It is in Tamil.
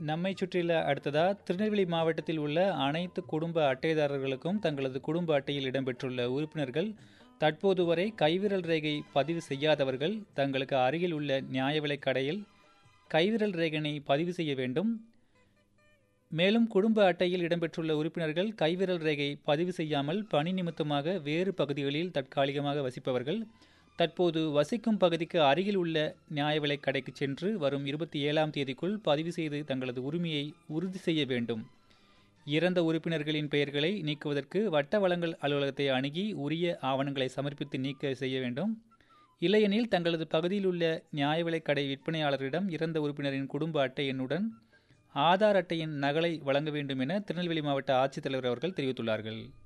நம்மை சுற்றியுள்ள அடுத்ததா திருநெல்வேலி மாவட்டத்தில் உள்ள அனைத்து குடும்ப அட்டைதாரர்களுக்கும் தங்களது குடும்ப அட்டையில் இடம்பெற்றுள்ள உறுப்பினர்கள் தற்போது வரை கைவிரல் ரேகை பதிவு செய்யாதவர்கள் தங்களுக்கு அருகில் உள்ள நியாய விலைக் கடையில் கைவிரல் ரேகனை பதிவு செய்ய வேண்டும் மேலும் குடும்ப அட்டையில் இடம்பெற்றுள்ள உறுப்பினர்கள் கைவிரல் ரேகை பதிவு செய்யாமல் பணி நிமித்தமாக வேறு பகுதிகளில் தற்காலிகமாக வசிப்பவர்கள் தற்போது வசிக்கும் பகுதிக்கு அருகில் உள்ள நியாய விலைக் கடைக்கு சென்று வரும் இருபத்தி ஏழாம் தேதிக்குள் பதிவு செய்து தங்களது உரிமையை உறுதி செய்ய வேண்டும் இறந்த உறுப்பினர்களின் பெயர்களை நீக்குவதற்கு வட்ட வளங்கள் அலுவலகத்தை அணுகி உரிய ஆவணங்களை சமர்ப்பித்து நீக்க செய்ய வேண்டும் இல்லையெனில் தங்களது பகுதியில் உள்ள நியாய விலைக் கடை விற்பனையாளரிடம் இறந்த உறுப்பினரின் குடும்ப அட்டை எண்ணுடன் ஆதார் அட்டையின் நகலை வழங்க வேண்டும் என திருநெல்வேலி மாவட்ட ஆட்சித்தலைவர் அவர்கள் தெரிவித்துள்ளார்கள்